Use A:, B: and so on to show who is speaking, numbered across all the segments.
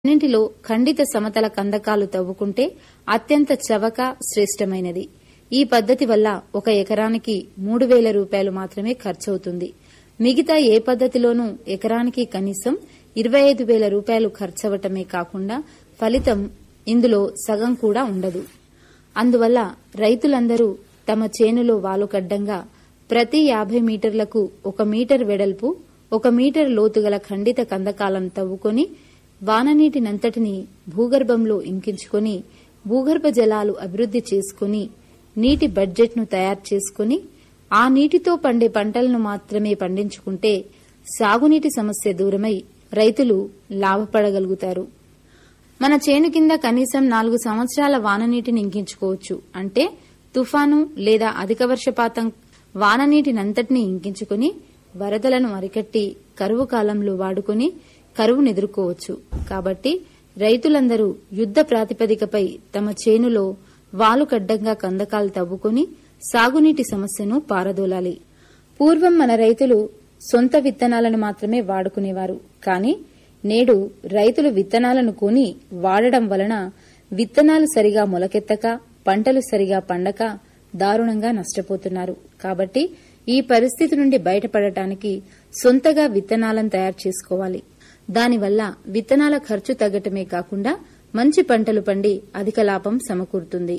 A: అన్నింటిలో ఖండిత సమతల కందకాలు తవ్వుకుంటే అత్యంత చవక శ్రేష్టమైనది ఈ పద్ధతి వల్ల ఒక ఎకరానికి మూడు వేల రూపాయలు మాత్రమే ఖర్చవుతుంది మిగతా ఏ పద్ధతిలోనూ ఎకరానికి కనీసం ఇరవై ఐదు వేల రూపాయలు ఖర్చవటమే కాకుండా ఫలితం ఇందులో సగం కూడా ఉండదు అందువల్ల రైతులందరూ తమ చేనులో వాలుకడ్డంగా ప్రతి యాభై మీటర్లకు ఒక మీటర్ వెడల్పు ఒక మీటర్ లోతుగల ఖండిత కందకాలను తవ్వుకొని వాననీటినంతటినీ భూగర్భంలో ఇంకించుకొని భూగర్భ జలాలు అభివృద్ది చేసుకుని నీటి బడ్జెట్ను తయారు చేసుకుని ఆ నీటితో పండే పంటలను మాత్రమే పండించుకుంటే సాగునీటి సమస్య దూరమై రైతులు లాభపడగలుగుతారు మన చేను కింద కనీసం నాలుగు సంవత్సరాల వాననీటిని ఇంకించుకోవచ్చు అంటే తుఫాను లేదా అధిక వర్షపాతం వాననీటినంతటినీ ఇంకించుకుని వరదలను అరికట్టి కరువు కాలంలో వాడుకుని కరువును ఎదుర్కోవచ్చు కాబట్టి రైతులందరూ యుద్ద ప్రాతిపదికపై తమ చేనులో వాలుకడ్డంగా కందకాలు తవ్వుకుని సాగునీటి సమస్యను పారదోలాలి పూర్వం మన రైతులు సొంత విత్తనాలను మాత్రమే వాడుకునేవారు కానీ నేడు రైతులు విత్తనాలను కొని వాడడం వలన విత్తనాలు సరిగా మొలకెత్తక పంటలు సరిగా పండక దారుణంగా నష్టపోతున్నారు కాబట్టి ఈ పరిస్థితి నుండి బయటపడటానికి సొంతగా విత్తనాలను తయారు చేసుకోవాలి దానివల్ల విత్తనాల ఖర్చు తగ్గటమే కాకుండా మంచి పంటలు పండి అధిక లాభం సమకూరుతుంది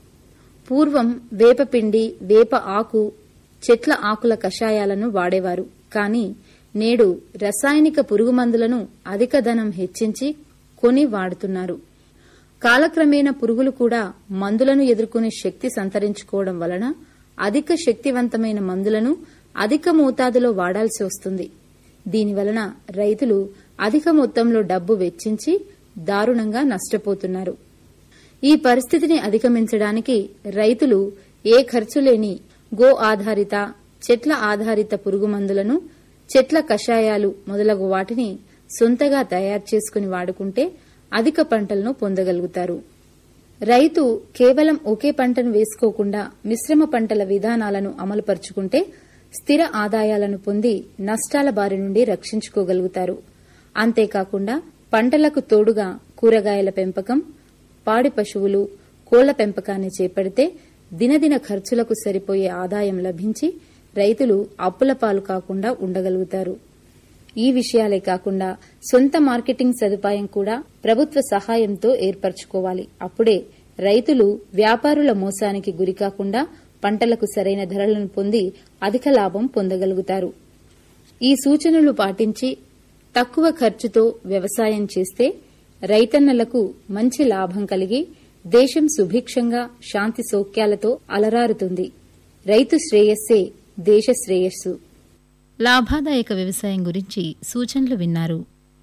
A: పూర్వం వేపపిండి వేప ఆకు చెట్ల ఆకుల కషాయాలను వాడేవారు కానీ నేడు రసాయనిక పురుగుమందులను అధిక ధనం హెచ్చించి కొని వాడుతున్నారు కాలక్రమేణా పురుగులు కూడా మందులను ఎదుర్కొనే శక్తి సంతరించుకోవడం వలన అధిక శక్తివంతమైన మందులను అధిక మోతాదులో వాడాల్సి వస్తుంది దీనివలన రైతులు అధిక మొత్తంలో డబ్బు వెచ్చించి దారుణంగా నష్టపోతున్నారు ఈ పరిస్థితిని అధిగమించడానికి రైతులు ఏ ఖర్చు లేని గో ఆధారిత చెట్ల ఆధారిత పురుగు మందులను చెట్ల కషాయాలు మొదలగు వాటిని సొంతగా తయారు చేసుకుని వాడుకుంటే అధిక పంటలను పొందగలుగుతారు రైతు కేవలం ఒకే పంటను వేసుకోకుండా మిశ్రమ పంటల విధానాలను అమలుపరుచుకుంటే స్థిర ఆదాయాలను పొంది నష్టాల బారి నుండి రక్షించుకోగలుగుతారు అంతేకాకుండా పంటలకు తోడుగా కూరగాయల పెంపకం పాడి పశువులు కోళ్ల పెంపకాన్ని చేపడితే దినదిన ఖర్చులకు సరిపోయే ఆదాయం లభించి రైతులు అప్పుల పాలు కాకుండా ఉండగలుగుతారు ఈ విషయాలే కాకుండా సొంత మార్కెటింగ్ సదుపాయం కూడా ప్రభుత్వ సహాయంతో ఏర్పరచుకోవాలి అప్పుడే రైతులు వ్యాపారుల మోసానికి గురికాకుండా పంటలకు సరైన ధరలను పొంది అధిక లాభం పొందగలుగుతారు ఈ సూచనలు పాటించి తక్కువ ఖర్చుతో వ్యవసాయం చేస్తే రైతన్నలకు మంచి లాభం కలిగి దేశం సుభిక్షంగా శాంతి సౌఖ్యాలతో అలరారుతుంది రైతు శ్రేయస్సే దేశ శ్రేయస్సు
B: లాభాదాయక వ్యవసాయం గురించి సూచనలు విన్నారు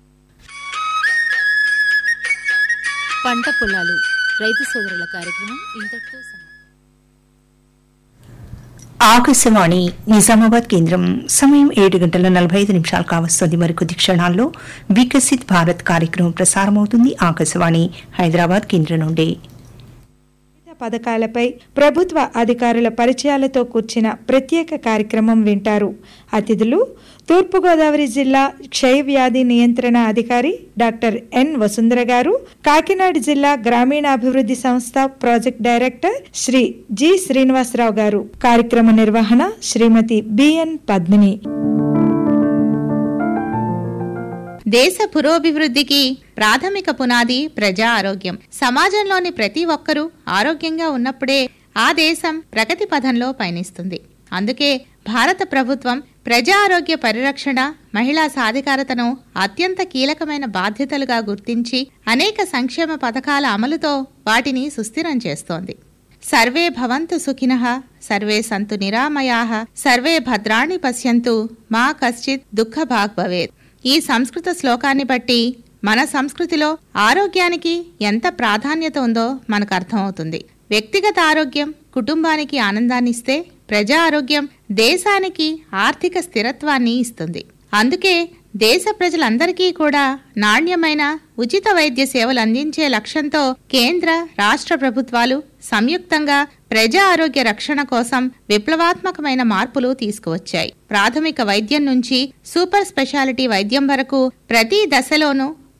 B: పంట పొలాలు రైతు సోదరుల కార్యక్రమం ఇంతటితో సమాప్తం.
C: ఆకాశవాణి నిజామాబాద్ కేంద్రం సమయం ఏడు గంటల నలభై ఐదు నిమిషాలు కావస్తుంది మరికొద్ది క్షణాల్లో వికసిత్ భారత్ కార్యక్రమం ప్రసారమవుతుంది ఆకాశవాణి హైదరాబాద్ కేంద్రం నుండి
D: వివిధ పథకాలపై ప్రభుత్వ అధికారుల పరిచయాలతో కూర్చిన ప్రత్యేక కార్యక్రమం వింటారు అతిథులు తూర్పుగోదావరి జిల్లా క్షయ వ్యాధి నియంత్రణ అధికారి డాక్టర్ ఎన్ వసుంధర గారు కాకినాడ జిల్లా గ్రామీణాభివృద్ధి సంస్థ project director Shri G Srinivasarao garu కార్యక్రమ నిర్వహణ శ్రీమతి బిఎన్ పద్మిని
E: దేశ పురోభివృద్ధికి ప్రాథమిక పునాది ప్రజా ఆరోగ్యం సమాజంలోని ప్రతి ఒక్కరూ ఆరోగ్యంగా ఉన్నప్పుడే ఆ దేశం ప్రగతి పథంలో పయనిస్తుంది అందుకే భారత ప్రభుత్వం ప్రజా ఆరోగ్య పరిరక్షణ మహిళా సాధికారతను అత్యంత కీలకమైన బాధ్యతలుగా గుర్తించి అనేక సంక్షేమ పథకాల అమలుతో వాటిని సుస్థిరం చేస్తోంది సర్వే భవంతు సుఖినః సర్వే సంతు నిరామయాః సర్వే భద్రాణి పశ్యంతు మా కశ్చిత్ దుఃఖభాగ్ భవేత్ ఈ సంస్కృత శ్లోకాన్ని బట్టి మన సంస్కృతిలో ఆరోగ్యానికి ఎంత ప్రాధాన్యత ఉందో మనకు అర్థమవుతుంది వ్యక్తిగత ఆరోగ్యం కుటుంబానికి ఆనందాన్ని ఇస్తే ప్రజా ఆరోగ్యం దేశానికి ఆర్థిక స్థిరత్వాన్ని ఇస్తుంది అందుకే దేశ ప్రజలందరికీ కూడా నాణ్యమైన ఉచిత వైద్య సేవలు అందించే లక్ష్యంతో కేంద్ర రాష్ట్ర ప్రభుత్వాలు సంయుక్తంగా ప్రజా ఆరోగ్య రక్షణ కోసం విప్లవాత్మకమైన మార్పులు తీసుకువచ్చాయి ప్రాథమిక వైద్యం నుంచి సూపర్ స్పెషాలిటీ వైద్యం వరకు ప్రతి దశలోనూ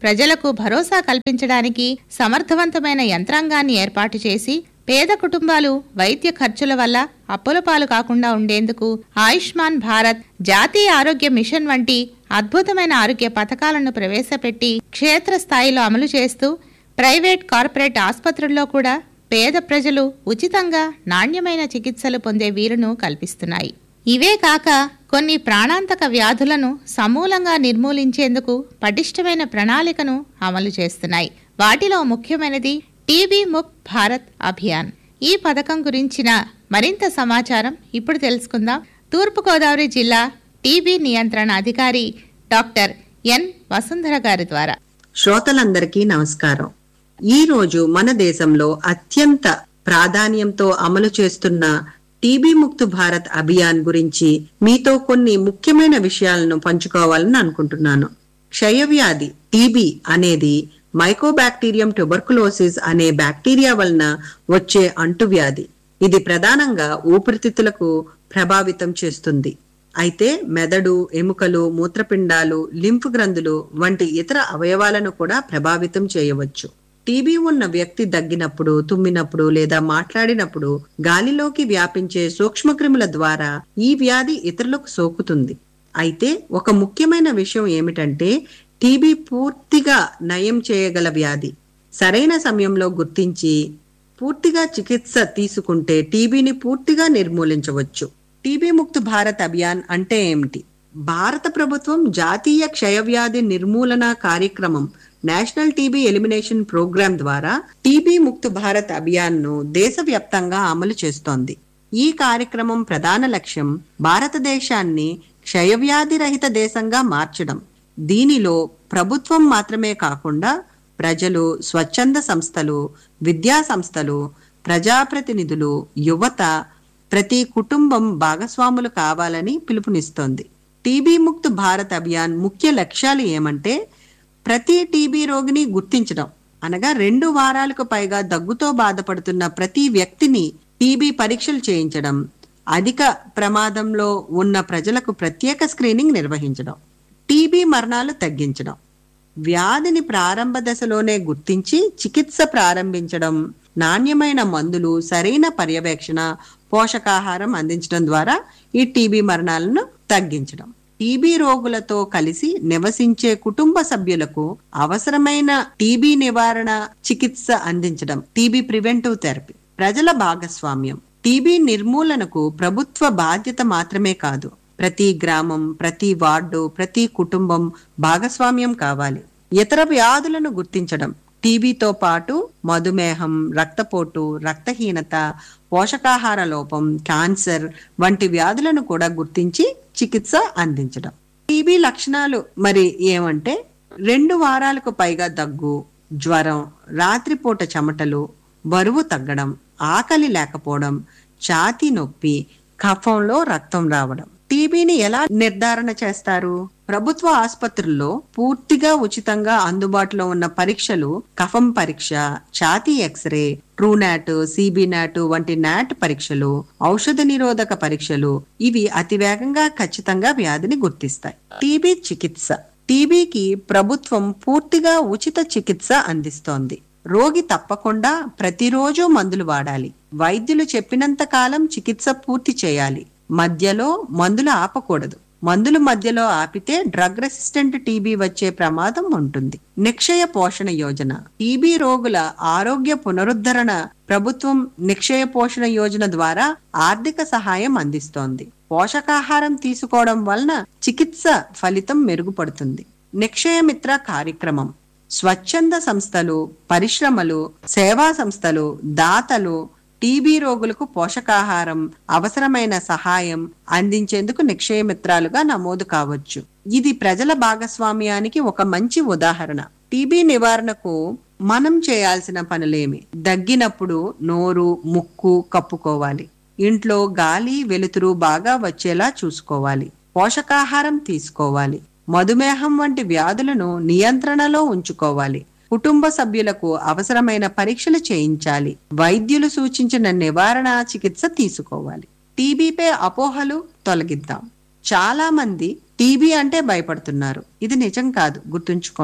E: ప్రజలకు భరోసా కల్పించడానికి సమర్థవంతమైన యంత్రాంగాన్ని ఏర్పాటు చేసి పేద కుటుంబాలు వైద్య ఖర్చుల వల్ల అప్పుల పాలు కాకుండా ఉండేందుకు ఆయుష్మాన్ భారత్ జాతీయ ఆరోగ్య మిషన్ వంటి అద్భుతమైన ఆరోగ్య పథకాలను ప్రవేశపెట్టి క్షేత్రస్థాయిలో అమలు చేస్తూ ప్రైవేట్ కార్పొరేట్ ఆసుపత్రుల్లో కూడా పేద ప్రజలు ఉచితంగా నాణ్యమైన చికిత్సలు పొందే వీలును కల్పిస్తున్నాయి ఇవే కాక కొన్ని ప్రాణాంతక వ్యాధులను సమూలంగా నిర్మూలించేందుకు పటిష్టమైన ప్రణాళికను అమలు చేస్తున్నాయి వాటిలో ముఖ్యమైనది టీబీ ముక్ భారత్ అభియాన్ ఈ పథకం గురించిన మరింత సమాచారం ఇప్పుడు తెలుసుకుందాం తూర్పుగోదావరి జిల్లా టీబీ నియంత్రణ అధికారి డాక్టర్ ఎన్ వసుంధర గారి ద్వారా
F: శ్రోతలందరికీ నమస్కారం ఈ రోజు మన దేశంలో అత్యంత ప్రాధాన్యంతో అమలు చేస్తున్న టీబీ ముక్తు భారత్ అభియాన్ గురించి మీతో కొన్ని ముఖ్యమైన విషయాలను పంచుకోవాలని అనుకుంటున్నాను క్షయవ్యాధి టీబీ అనేది మైకోబాక్టీరియం ట్యూబర్కులోసిస్ అనే బ్యాక్టీరియా వలన వచ్చే అంటువ్యాధి ఇది ప్రధానంగా ఊపిరితిత్తులకు ప్రభావితం చేస్తుంది అయితే మెదడు ఎముకలు మూత్రపిండాలు లింఫ్ గ్రంథులు వంటి ఇతర అవయవాలను కూడా ప్రభావితం చేయవచ్చు టీబీ ఉన్న వ్యక్తి దగ్గినప్పుడు తుమ్మినప్పుడు లేదా మాట్లాడినప్పుడు గాలిలోకి వ్యాపించే సూక్ష్మక్రిముల ద్వారా ఈ వ్యాధి ఇతరులకు సోకుతుంది అయితే ఒక ముఖ్యమైన విషయం ఏమిటంటే టీబీ పూర్తిగా నయం చేయగల వ్యాధి సరైన సమయంలో గుర్తించి పూర్తిగా చికిత్స తీసుకుంటే టీబీని పూర్తిగా నిర్మూలించవచ్చు టీబీ ముక్త్ భారత్ అభియాన్ అంటే ఏమిటి భారత ప్రభుత్వం జాతీయ క్షయవ్యాధి నిర్మూలన కార్యక్రమం నేషనల్ టీబీ ఎలిమినేషన్ ప్రోగ్రాం ద్వారా టీబీ ముక్త్ భారత్ అభియాన్ ను దేశవ్యాప్తంగా అమలు చేస్తోంది ఈ కార్యక్రమం ప్రధాన లక్ష్యం భారతదేశాన్ని క్షయవ్యాధి రహిత దేశంగా మార్చడం దీనిలో ప్రభుత్వం మాత్రమే కాకుండా ప్రజలు స్వచ్ఛంద సంస్థలు విద్యా సంస్థలు ప్రజాప్రతినిధులు యువత ప్రతి కుటుంబం భాగస్వాములు కావాలని పిలుపునిస్తోంది టీబీ ముక్త్ భారత్ అభియాన్ ముఖ్య లక్ష్యాలు ఏమంటే ప్రతి టీబీ రోగిని గుర్తించడం అనగా రెండు వారాలకు పైగా దగ్గుతో బాధపడుతున్న ప్రతి వ్యక్తిని టీబీ పరీక్షలు చేయించడం అధిక ప్రమాదంలో ఉన్న ప్రజలకు ప్రత్యేక స్క్రీనింగ్ నిర్వహించడం టీబీ మరణాలు తగ్గించడం వ్యాధిని ప్రారంభ దశలోనే గుర్తించి చికిత్స ప్రారంభించడం నాణ్యమైన మందులు సరైన పర్యవేక్షణ పోషకాహారం అందించడం ద్వారా ఈ టీబీ మరణాలను తగ్గించడం టీబీ రోగులతో కలిసి నివసించే కుటుంబ సభ్యులకు అవసరమైన టీబీ నివారణ చికిత్స అందించడం టీబీ ప్రివెంటివ్ థెరపీ ప్రజల భాగస్వామ్యం టీబీ నిర్మూలనకు ప్రభుత్వ బాధ్యత మాత్రమే కాదు ప్రతి గ్రామం ప్రతి వార్డు ప్రతి కుటుంబం భాగస్వామ్యం కావాలి ఇతర వ్యాధులను గుర్తించడం టీబీతో పాటు మధుమేహం రక్తపోటు రక్తహీనత పోషకాహార లోపం క్యాన్సర్ వంటి వ్యాధులను కూడా గుర్తించి చికిత్స అందించడం టీబీ లక్షణాలు మరి ఏమంటే రెండు వారాలకు పైగా దగ్గు జ్వరం రాత్రిపూట చెమటలు బరువు తగ్గడం ఆకలి లేకపోవడం ఛాతీ నొప్పి కఫంలో రక్తం రావడం టీబీని ఎలా నిర్ధారణ చేస్తారు ప్రభుత్వ ఆసుపత్రుల్లో పూర్తిగా ఉచితంగా అందుబాటులో ఉన్న పరీక్షలు కఫం పరీక్ష ఛాతీ ఎక్స్రే ట్రూనాట్ సిబినాట్ వంటి నాట్ పరీక్షలు ఔషధ నిరోధక పరీక్షలు ఇవి అతివేగంగా ఖచ్చితంగా వ్యాధిని గుర్తిస్తాయి టీబీ చికిత్స టీబీకి ప్రభుత్వం పూర్తిగా ఉచిత చికిత్స అందిస్తోంది రోగి తప్పకుండా ప్రతిరోజు మందులు వాడాలి వైద్యులు చెప్పినంత కాలం చికిత్స పూర్తి చేయాలి మధ్యలో మందులు ఆపకూడదు మందులు మధ్యలో ఆపితే డ్రగ్ రెసిస్టెంట్ టీబీ వచ్చే ప్రమాదం ఉంటుంది నిక్షయ పోషణ యోజన టీబీ రోగుల ఆరోగ్య పునరుద్ధరణ ప్రభుత్వం నిక్షయ పోషణ యోజన ద్వారా ఆర్థిక సహాయం అందిస్తోంది పోషకాహారం తీసుకోవడం వలన చికిత్స ఫలితం మెరుగుపడుతుంది నిక్షయ మిత్ర కార్యక్రమం స్వచ్ఛంద సంస్థలు పరిశ్రమలు సేవా సంస్థలు దాతలు టీబీ రోగులకు పోషకాహారం అవసరమైన సహాయం అందించేందుకు నిక్షయమిత్రాలుగా నమోదు కావచ్చు ఇది ప్రజల భాగస్వామ్యానికి ఒక మంచి ఉదాహరణ టీబీ నివారణకు మనం చేయాల్సిన పనులేమి దగ్గినప్పుడు నోరు ముక్కు కప్పుకోవాలి ఇంట్లో గాలి వెలుతురు బాగా వచ్చేలా చూసుకోవాలి పోషకాహారం తీసుకోవాలి మధుమేహం వంటి వ్యాధులను నియంత్రణలో ఉంచుకోవాలి కుటుంబ సభ్యులకు అవసరమైన పరీక్షలు చేయించాలి వైద్యులు సూచించిన నివారణ చికిత్స తీసుకోవాలి టీబీపై అపోహలు తొలగిద్దాం చాలా మంది టీబీ అంటే భయపడుతున్నారు ఇది నిజం కాదు గుర్తుంచుకోండి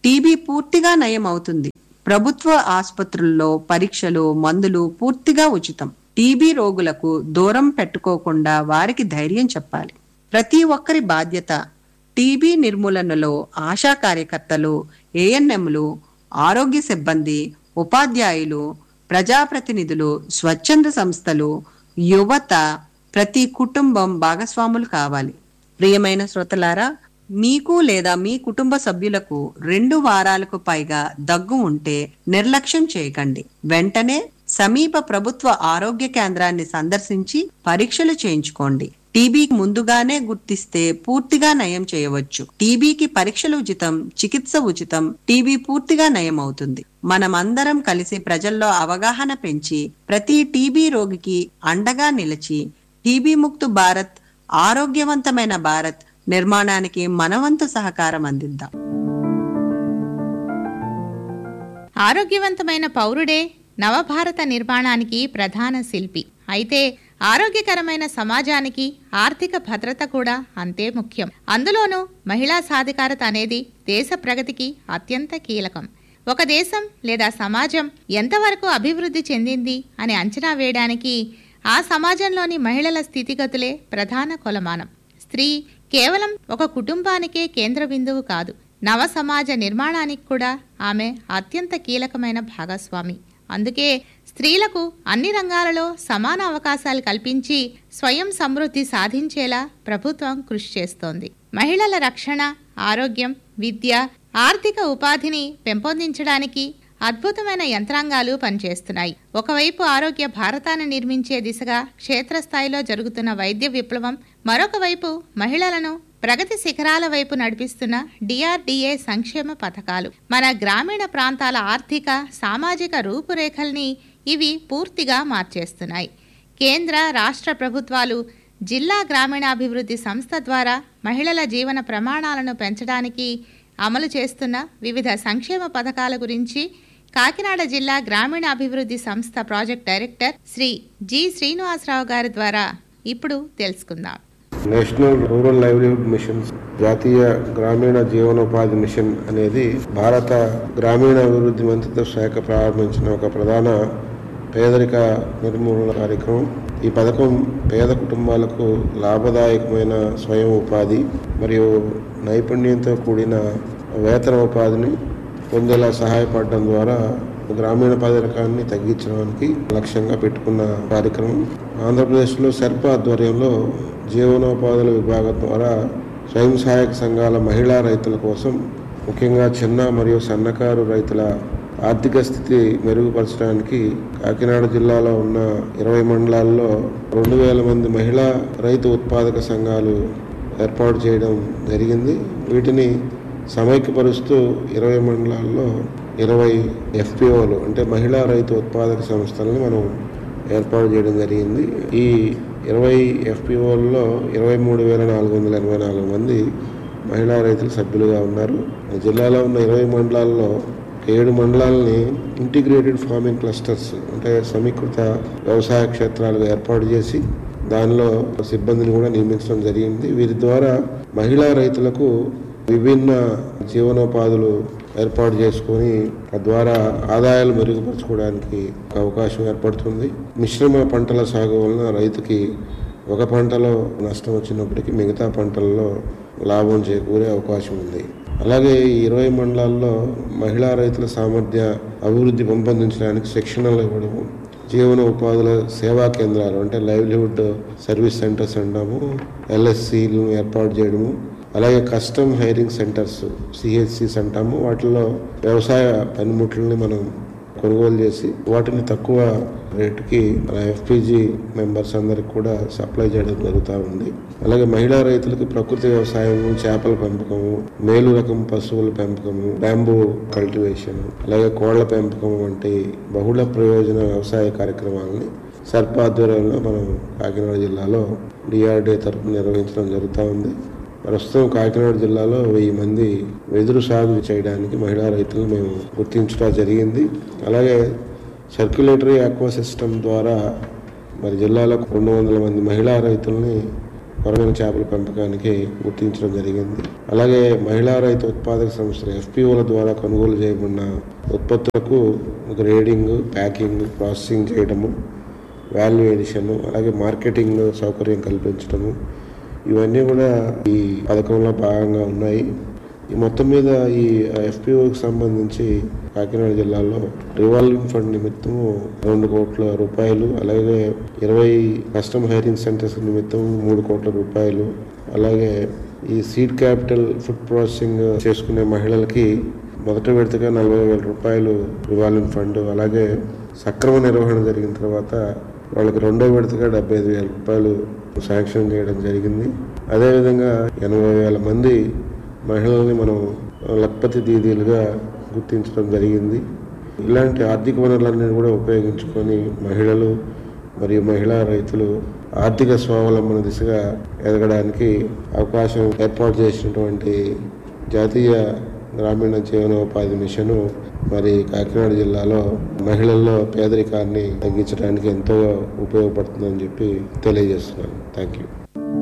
F: టీబీ పూర్తిగా నయం అవుతుంది ప్రభుత్వ ఆసుపత్రుల్లో పరీక్షలు మందులు పూర్తిగా ఉచితం టీబీ రోగులకు దూరం పెట్టుకోకుండా వారికి ధైర్యం చెప్పాలి ప్రతి ఒక్కరి బాధ్యత టీబీ నిర్మూలనలో ఆశా కార్యకర్తలు ఏఎన్ఎంలు ఆరోగ్య సిబ్బంది ఉపాధ్యాయులు ప్రజాప్రతినిధులు స్వచ్ఛంద సంస్థలు యువత ప్రతి కుటుంబం భాగస్వాములు కావాలి ప్రియమైన శ్రోతలారా మీకు లేదా మీ కుటుంబ సభ్యులకు రెండు వారాలకు పైగా దగ్గు ఉంటే నిర్లక్ష్యం చేయకండి వెంటనే సమీప ప్రభుత్వ ఆరోగ్య కేంద్రాన్ని సందర్శించి పరీక్షలు చేయించుకోండి టీబీకి ముందుగానే గుర్తిస్తే పూర్తిగా నయం చేయవచ్చు టీబీకి పరీక్షలు ఉచితం చికిత్స ఉచితం టీబీ పూర్తిగా నయం అవుతుంది మనమందరం కలిసి ప్రజల్లో అవగాహన పెంచి ప్రతి టీబీ రోగికి అండగా నిలిచి టీబీ ముక్తు భారత్ ఆరోగ్యవంతమైన భారత్ నిర్మాణానికి మనవంతు సహకారం అందిద్దాం
E: ఆరోగ్యవంతమైన పౌరుడే నవభారత నిర్మాణానికి ప్రధాన శిల్పి అయితే ఆరోగ్యకరమైన సమాజానికి ఆర్థిక భద్రత కూడా అంతే ముఖ్యం అందులోనూ మహిళా సాధికారత అనేది దేశ ప్రగతికి అత్యంత కీలకం ఒక దేశం లేదా సమాజం ఎంతవరకు అభివృద్ధి చెందింది అని అంచనా వేయడానికి ఆ సమాజంలోని మహిళల స్థితిగతులే ప్రధాన కొలమానం స్త్రీ కేవలం ఒక కుటుంబానికే కేంద్ర బిందువు కాదు నవ సమాజ నిర్మాణానికి కూడా ఆమె అత్యంత కీలకమైన భాగస్వామి అందుకే స్త్రీలకు అన్ని రంగాలలో సమాన అవకాశాలు కల్పించి స్వయం సమృద్ధి సాధించేలా ప్రభుత్వం కృషి చేస్తోంది మహిళల రక్షణ ఆరోగ్యం విద్య ఆర్థిక ఉపాధిని పెంపొందించడానికి అద్భుతమైన యంత్రాంగాలు పనిచేస్తున్నాయి ఒకవైపు ఆరోగ్య భారతాన్ని నిర్మించే దిశగా క్షేత్రస్థాయిలో జరుగుతున్న వైద్య విప్లవం మరొక వైపు మహిళలను ప్రగతి శిఖరాల వైపు నడిపిస్తున్న డిఆర్డిఏ సంక్షేమ పథకాలు మన గ్రామీణ ప్రాంతాల ఆర్థిక సామాజిక రూపురేఖల్ని ఇవి పూర్తిగా మార్చేస్తున్నాయి కేంద్ర రాష్ట్ర ప్రభుత్వాలు జిల్లా గ్రామీణాభివృద్ధి సంస్థ ద్వారా మహిళల జీవన ప్రమాణాలను పెంచడానికి అమలు చేస్తున్న వివిధ సంక్షేమ పథకాల గురించి కాకినాడ జిల్లా గ్రామీణ అభివృద్ధి సంస్థ project director Shri G Srinivasarao గారి ద్వారా ఇప్పుడు తెలుసుకుందాం
G: నేషనల్ రూరల్ లైవ్లీహుడ్ మిషన్ జాతీయ గ్రామీణ జీవనోపాధి మిషన్ అనేది భారత గ్రామీణ అభివృద్ధి మంత్రిత్వ శాఖ ప్రారంభించిన ఒక ప్రధాన పేదరిక నిర్మూలన కార్యక్రమం ఈ పథకం పేద కుటుంబాలకు లాభదాయకమైన స్వయం ఉపాధి మరియు నైపుణ్యంతో కూడిన వేతన ఉపాధిని పొందేలా సహాయపడడం ద్వారా గ్రామీణ పేదరికాన్ని తగ్గించడానికి లక్ష్యంగా పెట్టుకున్న కార్యక్రమం ఆంధ్రప్రదేశ్లో సెర్ప ఆధ్వర్యంలో జీవనోపాధుల విభాగం ద్వారా స్వయం సహాయక సంఘాల మహిళా రైతుల కోసం ముఖ్యంగా చిన్న మరియు సన్నకారు రైతుల ఆర్థిక స్థితి మెరుగుపరచడానికి కాకినాడ జిల్లాలో ఉన్న ఇరవై మండలాల్లో రెండు వేల మంది మహిళా రైతు ఉత్పాదక సంఘాలు ఏర్పాటు చేయడం జరిగింది వీటిని సమైక్యపరుస్తూ ఇరవై మండలాల్లో ఇరవై ఎఫ్పిఓలు అంటే మహిళా రైతు ఉత్పాదక సంస్థలని మనం ఏర్పాటు చేయడం జరిగింది ఈ ఇరవై ఎఫ్పిఓల్లో ఇరవై మూడు వేల నాలుగు వందల ఎనభై నాలుగు మంది మహిళా రైతులు సభ్యులుగా ఉన్నారు జిల్లాలో ఉన్న ఇరవై మండలాల్లో ఏడు మండలాలని ఇంటిగ్రేటెడ్ ఫార్మింగ్ క్లస్టర్స్ అంటే సమీకృత వ్యవసాయ క్షేత్రాలుగా ఏర్పాటు చేసి దానిలో సిబ్బందిని కూడా నియమించడం జరిగింది వీరి ద్వారా మహిళా రైతులకు విభిన్న జీవనోపాధులు ఏర్పాటు చేసుకొని తద్వారా ఆదాయాలు మెరుగుపరచుకోవడానికి ఒక అవకాశం ఏర్పడుతుంది మిశ్రమ పంటల సాగు వలన రైతుకి ఒక పంటలో నష్టం వచ్చినప్పటికీ మిగతా పంటల్లో లాభం చేకూరే అవకాశం ఉంది అలాగే ఈ ఇరవై మండలాల్లో మహిళా రైతుల సామర్థ్య అభివృద్ధి పెంపొందించడానికి శిక్షణలు ఇవ్వడము జీవన ఉపాధుల సేవా కేంద్రాలు అంటే లైవ్లీహుడ్ సర్వీస్ సెంటర్స్ అంటాము ఎల్ఎస్సీలు ఏర్పాటు చేయడము అలాగే కస్టమ్ హైరింగ్ సెంటర్స్ సిహెచ్సిస్ అంటాము వాటిల్లో వ్యవసాయ పనిముట్లని మనం కొనుగోలు చేసి వాటిని తక్కువ రేటుకి మన ఎఫ్పిజి మెంబర్స్ అందరికి కూడా సప్లై చేయడం జరుగుతూ ఉంది అలాగే మహిళా రైతులకు ప్రకృతి వ్యవసాయం చేపల పెంపకము మేలు రకం పశువుల పెంపకము బ్యాంబూ కల్టివేషన్ అలాగే కోళ్ల పెంపకం వంటి బహుళ ప్రయోజన వ్యవసాయ కార్యక్రమాలని సర్ప ఆధ్వర్యంలో మనం కాకినాడ జిల్లాలో డిఆర్డీ తరఫున నిర్వహించడం జరుగుతూ ఉంది ప్రస్తుతం కాకినాడ జిల్లాలో వెయ్యి మంది వెదురు సాగు చేయడానికి మహిళా రైతులు మేము గుర్తించడం జరిగింది అలాగే సర్క్యులేటరీ ఆక్వా సిస్టమ్ ద్వారా మరి జిల్లాలో రెండు వందల మంది మహిళా రైతుల్ని కొరమైన చేపల పెంపకానికి గుర్తించడం జరిగింది అలాగే మహిళా రైతు ఉత్పాదక సంస్థలు ఎఫ్పిఓల ద్వారా కొనుగోలు చేయబడిన ఉత్పత్తులకు గ్రేడింగ్ ప్యాకింగ్ ప్రాసెసింగ్ చేయడము వాల్యూ ఎడిషన్ అలాగే మార్కెటింగ్ సౌకర్యం కల్పించడము ఇవన్నీ కూడా ఈ పథకంలో భాగంగా ఉన్నాయి ఈ మొత్తం మీద ఈ ఎఫ్పిఓకి సంబంధించి కాకినాడ జిల్లాలో రివాల్వింగ్ ఫండ్ నిమిత్తము రెండు కోట్ల రూపాయలు అలాగే ఇరవై కస్టమ్ హైరింగ్ సెంటర్స్ నిమిత్తం మూడు కోట్ల రూపాయలు అలాగే ఈ సీడ్ క్యాపిటల్ ఫుడ్ ప్రాసెసింగ్ చేసుకునే మహిళలకి మొదటి విడతగా నలభై వేల రూపాయలు రివాల్వింగ్ ఫండ్ అలాగే సక్రమ నిర్వహణ జరిగిన తర్వాత వాళ్ళకి రెండో విడతగా డెబ్బై ఐదు వేల రూపాయలు శాంక్షన్ చేయడం జరిగింది అదేవిధంగా ఎనభై వేల మంది మహిళల్ని మనం లక్పతి దీదీలుగా గుర్తించడం జరిగింది ఇలాంటి ఆర్థిక వనరులన్నీ కూడా ఉపయోగించుకొని మహిళలు మరియు మహిళా రైతులు ఆర్థిక స్వావలంబన దిశగా ఎదగడానికి అవకాశం ఏర్పాటు చేసినటువంటి జాతీయ గ్రామీణ జీవనోపాధి మిషన్ మరి కాకినాడ జిల్లాలో మహిళల్లో పేదరికాన్ని తగ్గించడానికి ఎంతో ఉపయోగపడుతుందని చెప్పి తెలియజేస్తున్నాను థ్యాంక్ యూ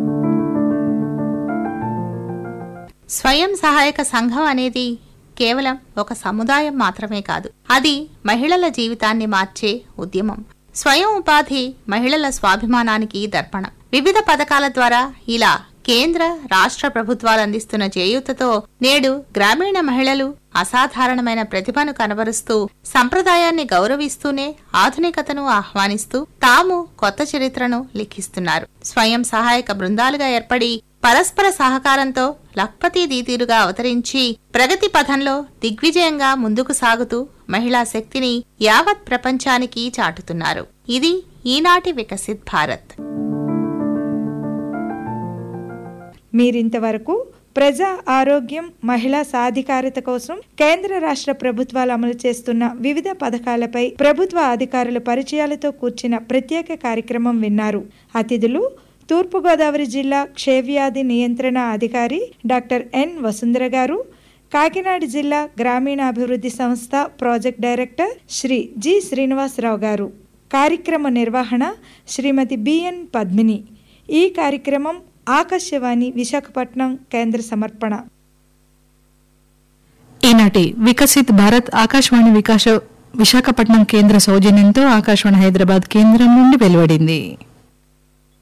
E: స్వయం సహాయక సంఘం అనేది కేవలం ఒక సముదాయం మాత్రమే కాదు అది మహిళల జీవితాన్ని మార్చే ఉద్యమం స్వయం ఉపాధి మహిళల స్వాభిమానానికి దర్పణం వివిధ పథకాల ద్వారా ఇలా కేంద్ర రాష్ట్ర ప్రభుత్వాలు అందిస్తున్న చేయూతతో నేడు గ్రామీణ మహిళలు అసాధారణమైన ప్రతిభను కనబరుస్తూ సంప్రదాయాన్ని గౌరవిస్తూనే ఆధునికతను ఆహ్వానిస్తూ తాము కొత్త చరిత్రను లిఖిస్తున్నారు స్వయం సహాయక బృందాలుగా ఏర్పడి పరస్పర సహకారంతో లక్పతి దీతీరుగా అవతరించి ప్రగతి పథంలో దిగ్విజయంగా ముందుకు సాగుతూ మహిళా శక్తిని యావత్ ప్రపంచానికి చాటుతున్నారు ఇది ఈనాటి వికసిత్ భారత్
D: మీరింతవరకు ప్రజా ఆరోగ్యం మహిళా సాధికారత కోసం కేంద్ర రాష్ట్ర ప్రభుత్వాలు అమలు చేస్తున్న వివిధ పథకాలపై ప్రభుత్వ అధికారుల పరిచయాలతో కూర్చిన ప్రత్యేక కార్యక్రమం విన్నారు అతిథులు తూర్పుగోదావరి జిల్లా క్షయవ్యాధి నియంత్రణ అధికారి డాక్టర్ ఎన్ వసుంధర గారు కాకినాడ జిల్లా గ్రామీణాభివృద్ధి సంస్థ project director Shri G Srinivasarao garu కార్యక్రమ నిర్వహణ శ్రీమతి బిఎన్ పద్మిని ఈ కార్యక్రమం ఆకాశవాణి విశాఖపట్నం కేంద్ర సమర్పణ
H: ఈనాటి వికసిత్ భారత్ ఆకాశవాణి వికాస విశాఖపట్నం కేంద్ర సౌజన్యంతో ఆకాశవాణి హైదరాబాద్ కేంద్రం నుండి వెలువడింది